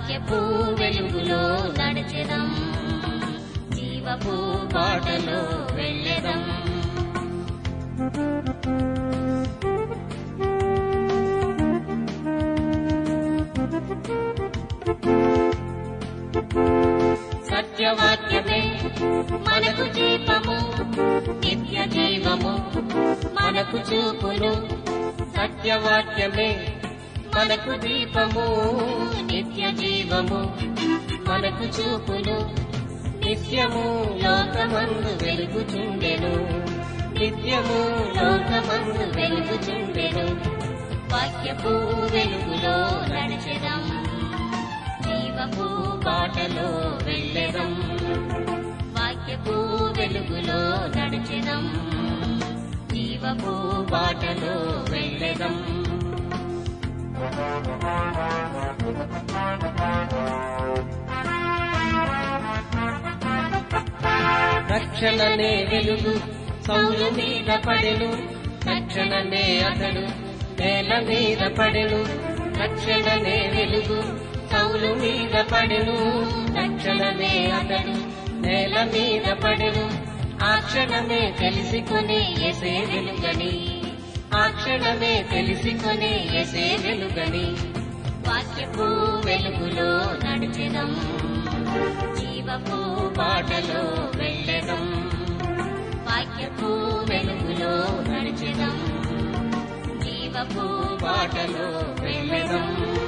వాక్యపు వెలుగులో నడిచెదం జీవపు బాటలో వెళ్ళెదం సత్యవాక్యమే మనకు దీపము నిత్య జీవము మనకు చూపును సత్యవాక్యమే మనకు దీపము నిత్య జీవము మనకు చూపును నిత్యము లోకమందు వెలుగుచుండెను నిత్యము లోకమందు వెలుగుచుండెను వాక్యపు వెలుగులో నడిచెదం జీవపు బాటలో వెళ్ళెదం వాక్యపు వెలుగులో నడిచెదం జీవపు బాటలో వెళ్ళెదం రక్షణనే వెలుగు సౌలు మీద పడెను రక్షణనే అతడు నేల మీద పడెను రక్షణనే వెలుగు సౌలు మీద పడెను రక్షణనే అతడు నేల మీద పడెను ఆ క్షణమే తెలిసికొని ఎసే వెలుగని ఆ క్షణమే తెలిసికొని ఎసే వెలుగని వాక్యపు వెలుగులో నడిచెదం జీవపు బాటలో వెళ్ళెదం వాక్యపు వెలుగులో నడిచెదం జీవపు బాటలో వెళ్ళెదం